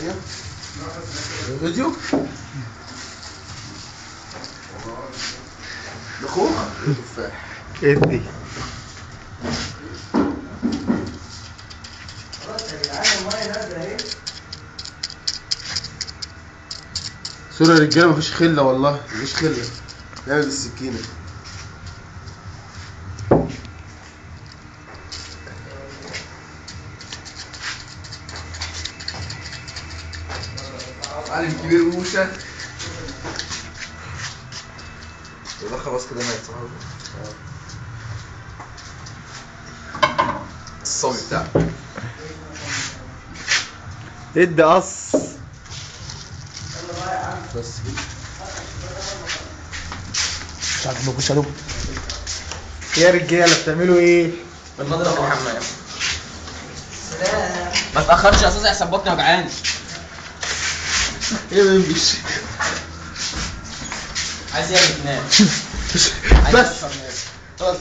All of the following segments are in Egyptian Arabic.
ثانية فيديو ده خوخ تفاح ادي سوري يا رجاله مفيش خله والله مفيش خله نعمل السكينه عالم كبير موشة ده خلاص كده مات صح؟ الصامي بتاعه ادي قص بس كده مش عارف ما عليهم يا رجاله بتعملوا ايه؟ بنضرب الحمام ما تاخرش يا استاذ احسن بطني وجعان ايه ما يمشي عايز ايه يا بتنام بس خلاص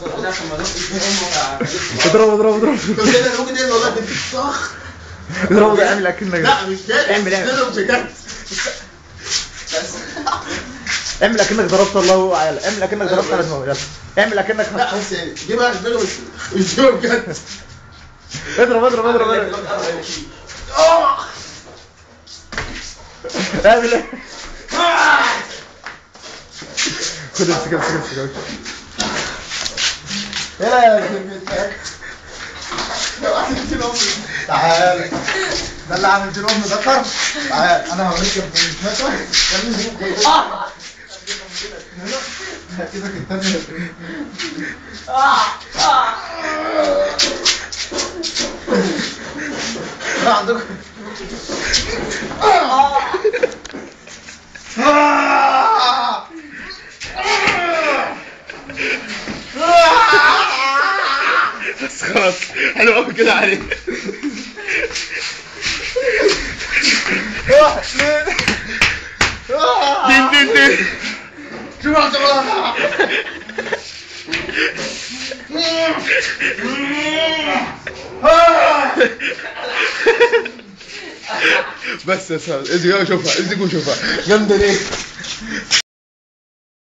اضرب اضرب اضرب كل كده ممكن ايه والله انت صخ اضرب اعمل اكنك لا مش ده اعمل اعمل ده بجد اعمل اكنك ضربت الله اعلم اعمل اكنك ضربت على دماغك يلا اعمل اكنك لا بس يعني جيبها في بالي مش مش جيبها بجد اضرب اضرب اضرب اضرب اعمل ايه؟ خد امسك امسك امسك امسك يلا يا كلمتك تعال ده اللي عامل دين ام ذكر تعال انا هوريك بنتمتع كده التانية عندكم بس خلاص حلو قوي كده عليك واحد اثنين دين دين دين شوف يا جماعة بس يا سلام ازيك شوفها ازيك وشوفها جامدة ليه؟